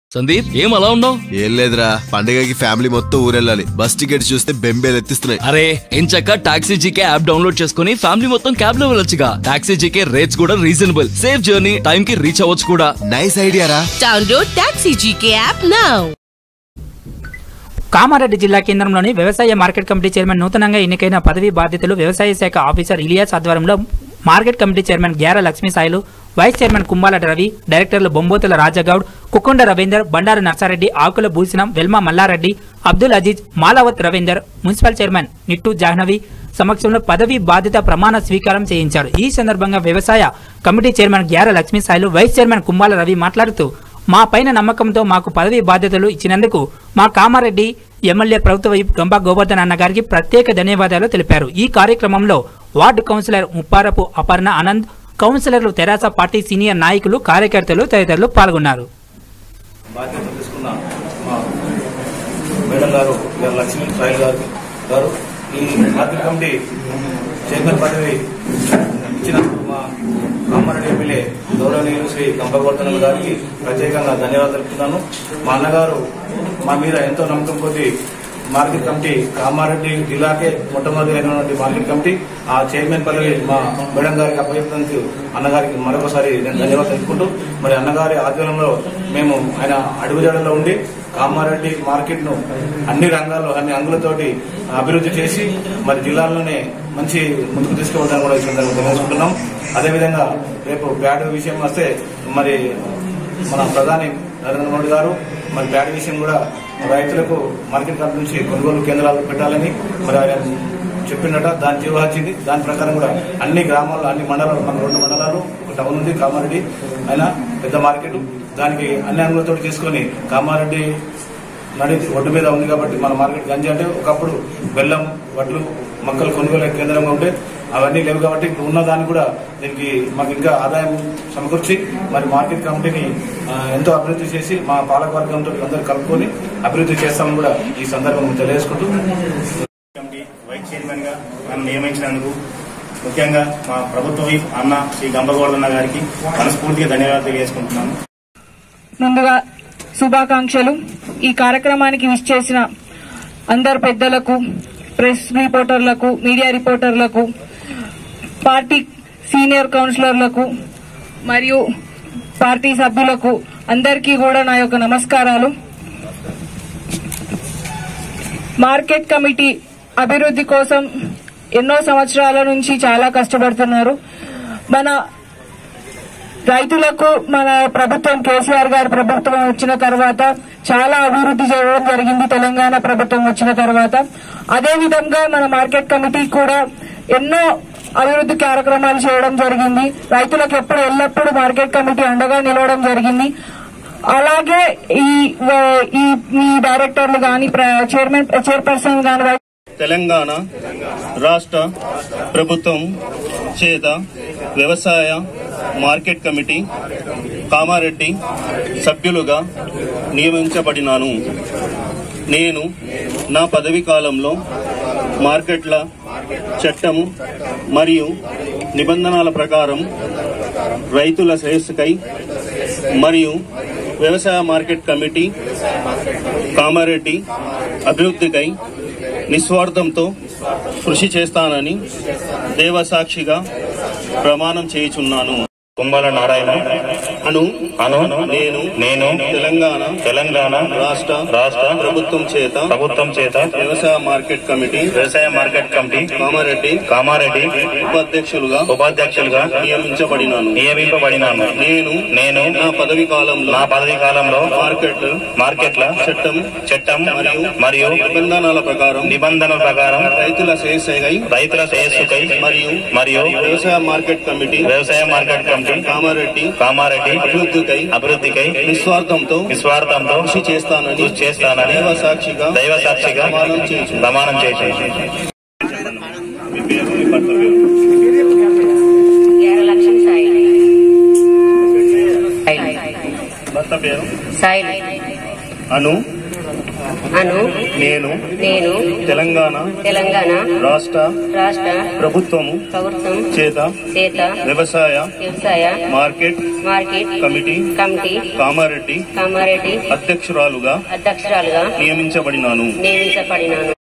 సందీప్ ఏం అలా ఉన్నావు ఏం లేదురా పండగకి ఫ్యామిలీ మొత్తం ఊరెళ్ళాలి బస్ టికెట్ చూస్తే బెంబేలు ఎత్తిస్తున్నాయి అరే ఎంచక్క టాక్సీ జీకే యాప్ డౌన్లోడ్ చేసుకుని ఫ్యామిలీ మొత్తం క్యాబ్ లో వెళ్ళొచ్చుగా టాక్సీ జీకే రేట్స్ కూడా రీజనబుల్ సేఫ్ జర్నీ టైం కి రీచ్ అవ్వచ్చు కూడా నైస్ ఐడియా రా Download Taxi GK app now. Kamareddy జిల్లా కేంద్రంలోని వ్యవసాయ మార్కెట్ కమిటీ చైర్మన్ నూతనంగా ఎన్నికైన పదవి బాధ్యతలు వ్యవసాయ శాఖ ఆఫీసర్ ఇలియాస్ ఆధ్వర్యంలో market committee chairman Gyara Lakshmi Sailu vice chairman Kumbala Ravi డైరెక్టర్లు బొంబోతుల రాజగౌడ్ కుక్కొండ రవీందర్ బండారు నర్సారెడ్డి ఆకుల భూషణం వెల్మా మల్లారెడ్డి అబ్దుల్ అజీజ్ మాలావత్ రవీందర్ మున్సిపల్ చైర్మన్ నిట్టు జాహ్నవి సమక్షంలో పదవి బాధ్యత ప్రమాణ స్వీకారం చేయించారు ఈ సందర్భంగా వ్యవసాయ committee chairman Gyara Lakshmi Sailu vice chairman Kumbala Ravi మాట్లాడుతూ మా పైన నమ్మకంతో మాకు పదవి బాధ్యతలు ఇచ్చినందుకు మా కామారెడ్డి ఎమ్మెల్యే ప్రభుత్వ వైపు గంబా గోవర్ధన్ అన్న గారికి ప్రత్యేక ధన్యవాదాలు తెలిపారు ఈ కార్యక్రమంలో వార్డు కౌన్సిలర్ ముప్పారపు అపర్ణ ఆనంద్ కౌన్సిలర్లు తెరాస పార్టీ సీనియర్ నాయకులు కార్యకర్తలు తదితరులు పాల్గొన్నారు బాధ్యత తీసుకున్న మా మేడం గారు గారు లక్ష్మీ సాయి గారు గారు ఈ మార్కెట్ కమిటీ చైర్మన్ పదవి ఇచ్చినందుకు మా కామారెడ్డి ఎమ్మెల్యే గౌరవనీయులు శ్రీ కంపగోర్ధన గారికి ప్రత్యేకంగా ధన్యవాదాలు తెలుపుతున్నాను మా అన్నగారు మా మీద ఎంతో నమ్మకం కొద్దీ మార్కెట్ కమిటీ కామారెడ్డి జిల్లాకే మొట్టమొదటి అయినటువంటి మార్కెట్ కమిటీ ఆ చైర్మన్ పదవి మా మేడం గారికి అప్పగించినందుకు అన్నగారికి మరొకసారి నేను ధన్యవాదాలు తెలుపుకుంటూ మరి అన్నగారి ఆధ్వర్యంలో మేము ఆయన అడుగుజాడల్లో ఉండి కామారెడ్డి మార్కెట్ ను అన్ని రంగాల్లో అన్ని అంగులతోటి అభివృద్ధి చేసి మరి జిల్లాలోనే మంచి ముందుకు తీసుకువెళ్ళడానికి కూడా ఈ సందర్భంగా తెలియజేసుకుంటున్నాం అదేవిధంగా రేపు బ్యాడ్ విషయం వస్తే మరి మన ప్రధాని నరేంద్ర మోడీ గారు మరి బ్యాడ్ విషయం కూడా రైతులకు మార్కెట్ కమిటీ నుంచి కొనుగోలు కేంద్రాలు పెట్టాలని మరి ఆయన చెప్పిండట దాని జీవో వచ్చింది దాని ప్రకారం కూడా అన్ని గ్రామాల్లో అన్ని మండలాలు మన రెండు మండలాలు ఒక టౌన్ ఉంది కామారెడ్డి అయినా పెద్ద మార్కెట్ దానికి అన్ని అంగులతో చేసుకొని కామారెడ్డి నడి ఒడ్డు మీద ఉంది కాబట్టి మన మార్కెట్ గంజి అంటే ఒకప్పుడు బెల్లం వడ్లు మొక్కలు కొనుగోలు కేంద్రంగా ఉంటే అవన్నీ లేవు కాబట్టి ఇప్పుడు ఉన్న దాన్ని కూడా దీనికి మాకు ఇంకా ఆదాయం సమకూర్చి మరి మార్కెట్ కమిటీని ఆ, ఎంతో అభివృద్ధి చేసి మా పాలక వర్గంతో అందరూ కలుపుకొని అభివృద్ధి చేస్తామని కూడా ఈ సందర్భంగా తెలియజేసుకుంటూ కమిటీ వైస్ చైర్మన్ గా నన్ను నియమించినందుకు ముఖ్యంగా మా ప్రభుత్వ వైఫ్ అన్న శ్రీ గంపగోడన్న గారికి మనస్ఫూర్తిగా ధన్యవాదాలు తెలియజేసుకుంటున్నాను ముందుగా శుభాకాంక్షలు ఈ కార్యక్రమానికి విష్ చేసిన అందరు పెద్దలకు ప్రెస్ రిపోర్టర్లకు మీడియా రిపోర్టర్లకు పార్టీ సీనియర్ కౌన్సిలర్లకు మరియు పార్టీ సభ్యులకు అందరికీ కూడా నా యొక్క నమస్కారాలు మార్కెట్ కమిటీ అభివృద్ధి కోసం ఎన్నో సంవత్సరాల నుంచి చాలా కష్టపడుతున్నారు మన రైతులకు మన ప్రభుత్వం కేసీఆర్ గారి ప్రభుత్వం వచ్చిన తర్వాత చాలా అభివృద్ధి చేయడం జరిగింది తెలంగాణ ప్రభుత్వం వచ్చిన తర్వాత అదే విధంగా మన మార్కెట్ కమిటీ కూడా ఎన్నో అభివృద్ధి కార్యక్రమాలు చేయడం జరిగింది రైతులకు ఎప్పుడు ఎల్లప్పుడూ మార్కెట్ కమిటీ అండగా నిలవడం జరిగింది అలాగే ఈ ఈ ఈ డైరెక్టర్లు కానీ చైర్మన్ చైర్పర్సన్ కానీ తెలంగాణ రాష్ట్ర ప్రభుత్వం చేత వ్యవసాయ మార్కెట్ కమిటీ కామారెడ్డి సభ్యులుగా నియమించబడినాను నేను నా పదవీ కాలంలో మార్కెట్ల చట్టము మరియు నిబంధనల ప్రకారం రైతుల శ్రేయస్సుకై మరియు వ్యవసాయ మార్కెట్ కమిటీ కామారెడ్డి అభివృద్ధికై నిస్వార్థంతో కృషి చేస్తానని దేవసాక్షిగా ప్రమాణం చేయుచున్నాను కుంభల నారాయణ అను అను నేను నేను తెలంగాణ తెలంగాణ రాష్ట్ర రాష్ట్ర ప్రభుత్వం చేత ప్రభుత్వం చేత వ్యవసాయ మార్కెట్ కమిటీ వ్యవసాయ మార్కెట్ కమిటీ కామారెడ్డి కామారెడ్డి ఉపాధ్యక్షులుగా ఉపాధ్యక్షులుగా నియమించబడినాను నియమింపబడినాను నేను నేను నా పదవి కాలంలో నా పదవి కాలంలో మార్కెట్ మార్కెట్ల చట్టం చట్టం మరియు మరియు నిబంధనల ప్రకారం నిబంధనల ప్రకారం రైతుల శ్రేయస్సుకై రైతుల శ్రేయస్సుకై మరియు మరియు వ్యవసాయ మార్కెట్ కమిటీ వ్యవసాయ మార్కెట్ కమిటీ కామారెడ్డి కామారెడ్డి అభివృద్ధికై అభివృద్ధికై నిస్వార్థంతో నిస్వార్థంతో కృషి చేస్తానని కృషి చేస్తానని దైవ సాక్షిగా దైవ సాక్షిగా ప్రమాణం చేయుచు ప్రమాణం చేసి మీ పేరు, మీ భర్త పేరు. లక్ష్మి సాయి భర్త పేరు సాయి అను అను నేను నేను తెలంగాణ తెలంగాణ రాష్ట్ర రాష్ట్ర ప్రభుత్వము ప్రభుత్వం చేత చేత వ్యవసాయ వ్యవసాయ market market committee committee Kamareddy Kamareddy అధ్యక్షురాలుగా అధ్యక్షురాలుగా నియమించబడినాను నియమించబడినాను